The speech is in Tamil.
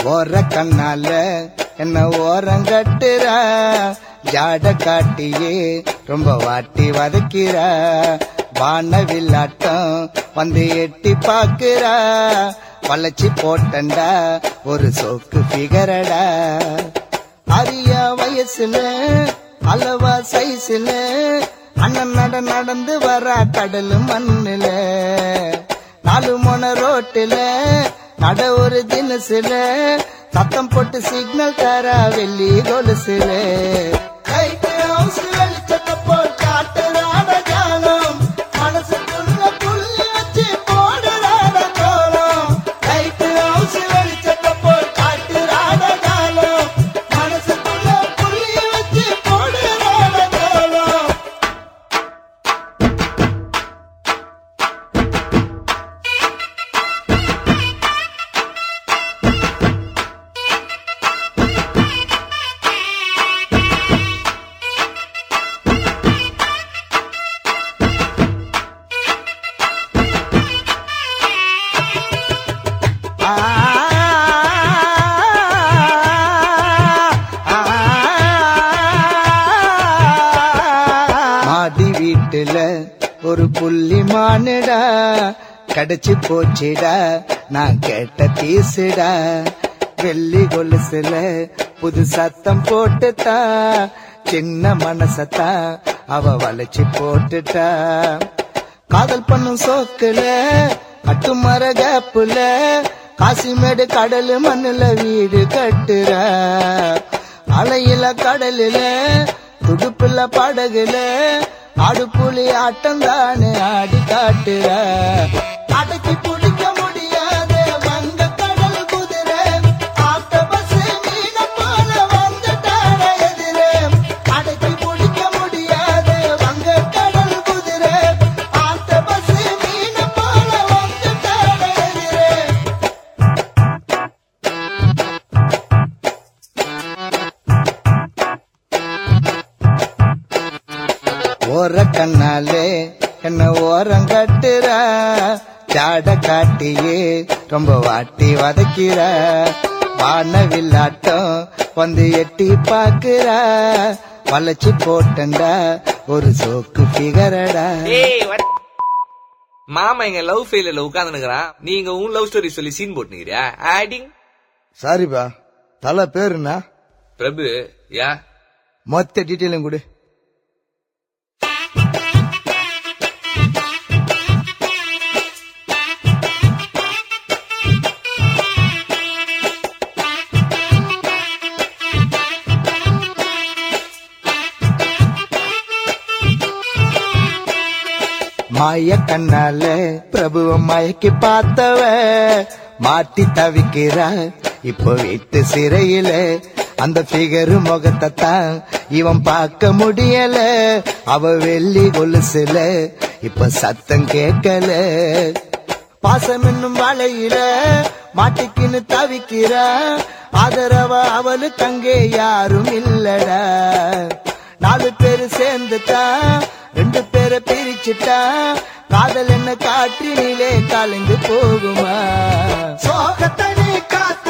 ஓர கண்ணால என்ன ஓரங்கட்டுற ஜாட காட்டியே ரொம்ப வாட்டி வதக்கிற வானவில்லாட்டம் வந்து எட்டி பாக்குற வளைச்சி போட்டண்டா ஒரு சோக்கு பிகரடா அரிய வயசுல அளவா சைஸ்ல அண்ணன் நட நடந்து வர கடல் மண்ணுல நாலு மொன ரோட்டுல நட ஒரு தினசுல சத்தம் போட்டு சிக்னல் தர வெள்ளி கொலுசுல லைட் ஹவுஸ் வெளிச்சத்தை போல் காட்டுறான ஜாலம் மனசுக்குள்ள புள்ளி வச்சு போடுறான கோலம் லைட் ஹவுஸ் வெளிச்சத்தை போல் காட்டுறான ஜாலம் மனசுக்குள்ள புள்ளி வச்சு போடுறான கோலம் மாடி வீட்டுல ஒரு புள்ளி மானுடா கடைச்சு போச்சுடா நான் கேட்ட பீசுடா வெள்ளி கொலுசுல புது சத்தம் போட்டுட்டா சின்ன மனசத்தா அவ வளைச்சு போட்டுட்டா காதல் பண்ணும் சோக்குல கட்டுமர கேப்புல காசிமேடு கடல் மண்ணுல வீடு கட்டுற அலையில கடலில துடுப்புல படகுல ஆடுப்புலி ஆட்டம் தானே ஆடி காட்டுற அடக்கி பிடிக்க முடியாத வங்க கடல் குதிரை ஆட்ட பஸ் மீன போல வந்துட்டார எதிரே அடக்கி பிடிக்க முடியாத வங்க கடல் குதிரை ஆட்ட பஸ் மீன போல வந்துட்டார எதிரே ஓர கண்ணாலே என்ன ஓரம் கட்டுற ஜாட காட்டியே ரொம்ப வாட்டி வதக்கிற வானவில்லாட்டம் வந்து எட்டி பாக்குற வளைச்சு போட்டண்டா ஒரு சோக்கு பிகரடா ஏய் what? மாமா எங்க லவ் ஃபெயிலியர்ல உட்கார்ந்துக்கிறான் நீங்க உன் லவ் ஸ்டோரி சொல்லி சீன் போட்டுக்கிறியா ஆடிங் சாரிப்பா தலை பேருண்ணா பிரபு யா மொத்த டீட்டெயிலும் கொடு மாய கண்ணால பிரபுவ மயக்கி பார்த்தவ மாட்டி தவிக்கிற இப்போ வீட்டு சிறையில அந்த பிகரு முகத்தை தான் இவன் பார்க்க முடியல அவ வெள்ளி கொலுசுல இப்ப சத்தம் கேட்கல பாசம் என்னும் வலையில மாட்டிக்கின்னு தவிக்கிற ஆதரவ அவளுக்கு அங்கே யாரும் இல்லடா நாலு பேரு சேர்ந்துட்டா ரெண்டு பேரை பிரிச்சுட்டா காதல் என்ன காற்றினிலே கலந்து போகுமா சோகத்தனி காத்து